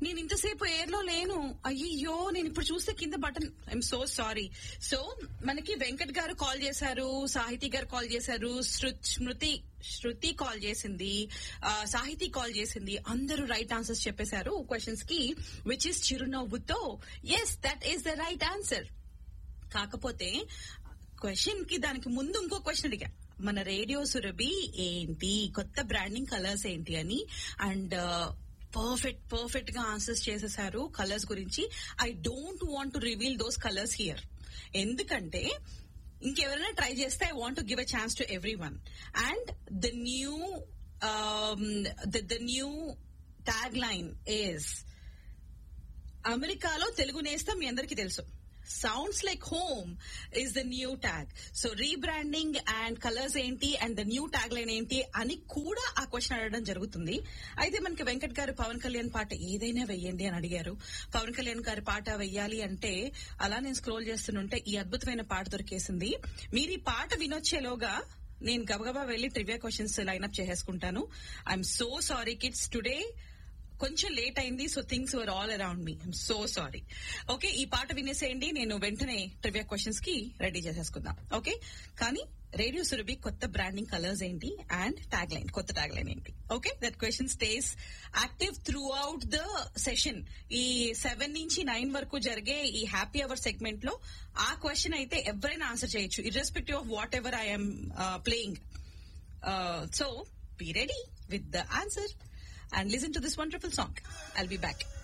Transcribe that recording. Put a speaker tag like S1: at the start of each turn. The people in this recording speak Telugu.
S1: నేను ఇంతసేపు ఎయిర్ లో లేను అయ్యో నేను ఇప్పుడు చూస్తే కింద button I'm so sorry so మనకి వెంకట్ గారు కాల్ చేశారు సాహితీ గారు కాల్ చేశారు శృ- స్మృతి శృతి కాల్ చేసింది ఆ, సాహితీ కాల్ చేసింది అందరూ రైట్ ఆన్సర్స్ చెప్పేశారు క్వశ్చన్స్ కి విచ్ ఇస్ చిరునవ్వుతో yes that is the right answer కాకపోతే క్వశ్చన్ కి దానికి ముందు ఇంకో క్వశ్చన్ అడిగా మన రేడియో సురభి ఏంటి కొత్త బ్రాండింగ్ కలర్స్ ఏంటి అని అండ్ పర్ఫెక్ట్ పర్ఫెక్ట్ గా ఆన్సర్స్ చేసేసారు కలర్స్ గురించి I don't want to reveal those colours here ఎందుకంటే ఇంకెవరైనా ట్రై చేస్తే I want give a chance to everyone and the new the new tag line is అమెరికాలో తెలుగు నేస్తం మీ అందరికీ తెలుసు sounds like home is the new tag so rebranding and colours ఏంటి and the new tag line ఏంటి అని కూడా ఆ క్వశ్చన్ అడగడం జరుగుతుంది అయితే మనకి వెంకట్ గారు పవన్ కళ్యాణ్ పాట ఏదైనా వెయ్యండి అని అడిగారు పవన్ కళ్యాణ్ గారి పాట వెయ్యాలి అంటే అలా నేను స్క్రోల్ చేస్తుంటే ఈ అద్భుతమైన పాట దొరికేసింది మీరు ఈ పాట వినొచ్చేలోగా నేను గబగబా వెళ్లి ట్రివియా క్వశ్చన్స్ లైన్అప్ చేసేసుకుంటాను I'm so sorry kids today కొంచెం లేట్ అయింది so things were all around me I'm so sorry okay ఈ పాట వినేసేయండి నేను వెంటనే ట్రివియా క్వశ్చన్స్ కి రెడీ చేసేసుకుందాం ఓకే కానీ రేడియో సురభి కొత్త బ్రాండింగ్ కలర్స్ ఏంటి అండ్ ట్యాగ్ లైన్ కొత్త ట్యాగ్ లైన్ ఏంటి okay that question stays active throughout the session ఈ సెవెన్ నుంచి నైన్ వరకు జరిగే ఈ హ్యాపీ అవర్ సెగ్మెంట్ లో ఆ క్వశ్చన్ అయితే ఎవరైనా ఆన్సర్ చేయొచ్చు irrespective of whatever I'm playing so be ready with the answer and listen to this wonderful song. I'll be back.